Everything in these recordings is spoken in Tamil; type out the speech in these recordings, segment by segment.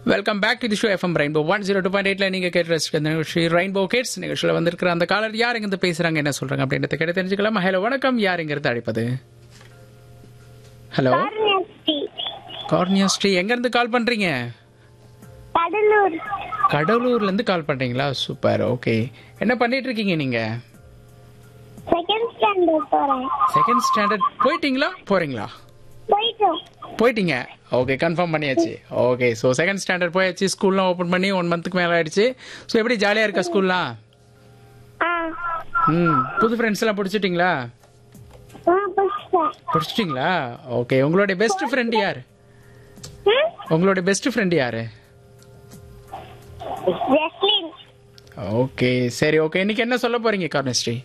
Welcome back to the show FM rainbow one zero two point எயிட்ல நீங்க கேட்டு ரசிக்கிற இந்த நிகழ்ச்சி ரெயின்போ கிட்ஸ் நிகழ்ச்சியில் வந்திருக்கிற அந்த காலர் யார் இருந்து பேசுறாங்க என்ன சொல்றாங்க அப்படின்றத கேட்டு தெரிஞ்சுக்கலாம் ஹலோ வணக்கம் யார் இருந்து அழைப்பது ஹலோ கார்னஸ்டி கார்னியா ஸ்ரீ எங்க இருந்து கால் பண்றீங்க கடலூர் கடலூர்ல இருந்து கால் பண்றீங்களா சூப்பர் ஓகே என்ன பண்ணிட்டு இருக்கீங்க நீங்க செகண்ட் ஸ்டாண்டர்ட் போறேன் செகண்ட் ஸ்டாண்டர்ட் போயிட்டீங்களா போறீங்களா போயிட்டோம் போயிட்டீங்க ஓகே கன்ஃபார்ம் பண்ணியாச்சு ஓகே ஸோ செகண்ட் ஸ்டாண்டர்ட் போயாச்சு ஸ்கூல்லாம் ஓப்பன் பண்ணி ஒன் மந்த்துக்கு மேலே ஆயிடுச்சு ஸோ எப்படி ஜாலியாக இருக்கா ஸ்கூல்லாம் ஆ ம் புது ஃப்ரெண்ட்ஸ் எல்லாம் பிடிச்சிட்டிங்களா ஆ புடிச்சிட்டேன் பிடிச்சிட்டிங்களா ஓகே உங்களுடைய பெஸ்ட் ஃப்ரெண்ட் யார் ம்? உங்களுடைய பெஸ்ட் ஃப்ரெண்ட் யார் ஜஸ்லின் ஓகே சரி ஓகே இன்னைக்கு என்ன சொல்ல போறீங்க கார்னஸ்ரீ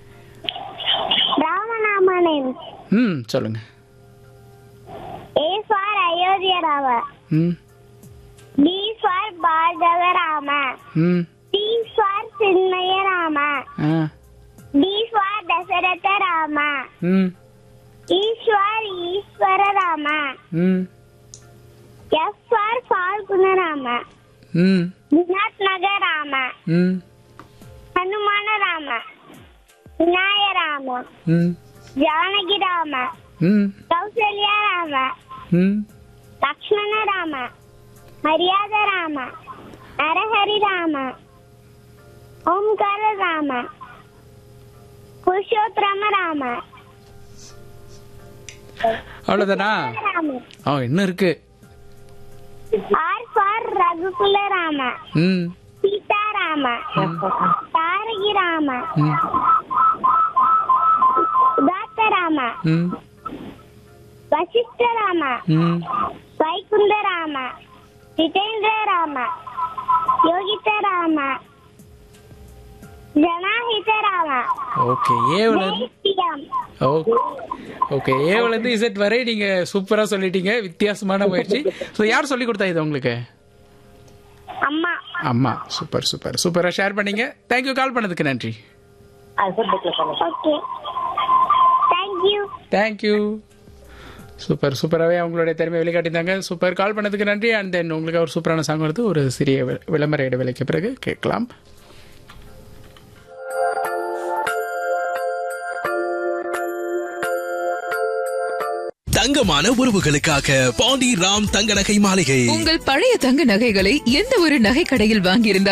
ராமநாமனன் ம் சொல்லுங்க ஏ ஃபார் அயோத்திய ராம ம் பி ஃபார் பார்கவ ராம ம் சி ஃபார் சின்மய ராம ஆ டி ஃபார் தசரத ராம ம் ஈஸ்வர் ஈஸ்வர ராம ம் எஃப் ஃபார் ஃபால்குண ராம ம் வினாத் நகர ராம ம் ஹனுமான ராம விநாய ராம ம் ஜானகி ராம ம் கௌசல்யா ராம ம் லக்ஷ்மண ராம மரியாத ராம நரஹரி ராம ஓம்கார ராம புருஷோத்தம ராம அவ்வளோதானா ராம ஆ இன்னும் இருக்கு ஆர் ஃபார் ரகுகுல ராம ம் சீதா ராம தாரகி ராம ம் உதாத்த ராம ம் வசிஷ்ட ராம ம் வைகுந்த ராம ஜிதேந்திர ராம யோகித ராம ஜனாஹித ராம ஓகே ஏவலன் ஜெயஸ்ரீராம் ஓகே ஓகே ஏவலேருந்து இசட் வரை நீங்க சூப்பரா சொல்லிட்டீங்க வித்தியாசமான முயற்சி ஸோ யார் சொல்லி கொடுத்தா இது உங்களுக்கு அம்மா அம்மா சூப்பர் சூப்பர் சூப்பரா ஷேர் பண்ணீங்க தேங்க்யூ கால் பண்ணதுக்கு நன்றி ஓகே தேங்க்யூ தேங்க்யூ சூப்பர் சூப்பராகவே அவங்களுடைய திறமை வெளிக்காட்டியிருந்தாங்க சூப்பர் கால் பண்ணதுக்கு நன்றி அண்ட் தென் உங்களுக்கு ஒரு சூப்பரான சாங் வருது ஒரு சிறிய வி- விளம்பர இடைவேளைக்கு பிறகு கேட்கலாம் தங்கமான உறவுகளுக்காக பாண்டி ராம் தங்க நகை மாளிகை உங்கள் பழைய தங்க நகைகளை எந்த ஒரு நகை கடையில் வாங்கியிருந்தாலும்